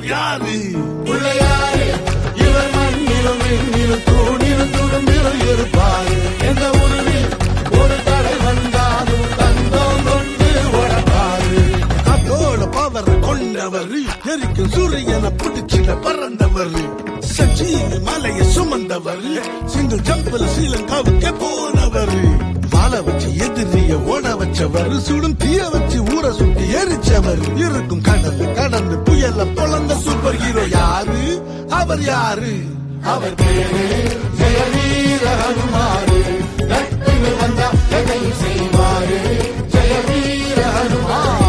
யாரு பிள்ளையாரே இவர் மண்ணிலும் விண்ணிலும் தூணிலும் துடும்பிலும் இருப்பார் எந்த உருவில் ஒரு தடை வந்தாலும் தந்தம் கொண்டு உடப்பாரு அதோட பவர் கொண்டவர் எரிக்கும் சூரியனை பிடிச்சிட பறந்தவர் சச்சின் மலையை சுமந்தவர் சிங்கிள் ஜம்பில் ஸ்ரீலங்காவுக்கே போனவர் வாழ வச்சு எதிரிய ஓட வச்சவர் சுடும் தீய வச்சு ஊற சுட்டி எரிச்சவர் இருக்கும் கடல் கடந்து புயல பொழந்த சூப்பர் ஹீரோ யாரு அவர் யாரு அவர் பேரு ஜெயவீர ஹனுமாரு நட்பில் வந்தா எதையும் செய்வாரு ஜெயவீர ஹனுமாரு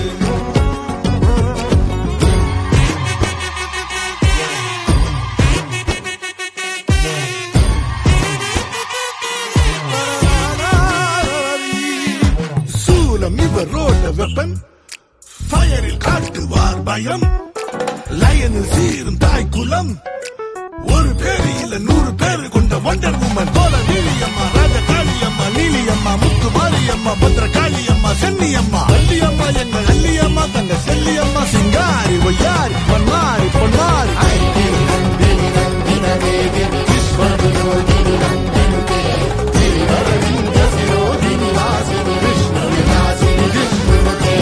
சூலம் இவரோட வெப்பன் ஃபயரில் காட்டுவார் பயம் லயனில் சீரும் தாய் குலம் ஒரு பேரு இல்ல நூறு பேரு கொண்ட வண்டர் உமன் போல நீலியம்மா ராஜ காளியம்மா நீலியம்மா முத்து மாரியம்மா பத்ர காளியம்மா சென்னியம்மா வள்ளியம்மா எங்கள் அள்ளியம்மா தங்க செல்லியம்மா சிங்காரி ஒய்யாரி பொன்னாரி பொன்னாரி ஐந்தில் நந்தினி நந்தின தேவி விஸ்வவினோதினி நந்தினுதே திருவரவிந்த சிரோதினி வாசினி விஷ்ணு விலாசினி விஷ்ணுனுதே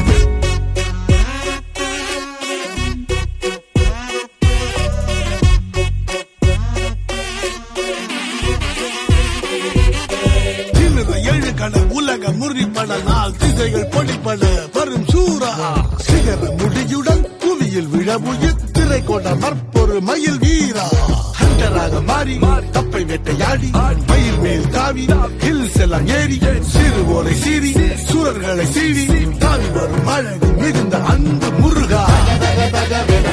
திமிர ஏழு கடல் உலக முறிப்பட நாள் திசைகள் பொடிப்பட வரும் சூரா சிகர முடியுடன் புவியில் விழவுயிர் திரை கொண்ட மற்பொரு மயில் வீரா ஹண்டராக மாறி தப்பை வேட்டையாடி மயில் மேல் தாவி ஹில்ஸ் எல்லாம் ஏறி சிறுவோரை சீறி சூரர்களை சீறி தாவி வரும் அழகு மிகுந்த அன்பு முருகா தக தக வென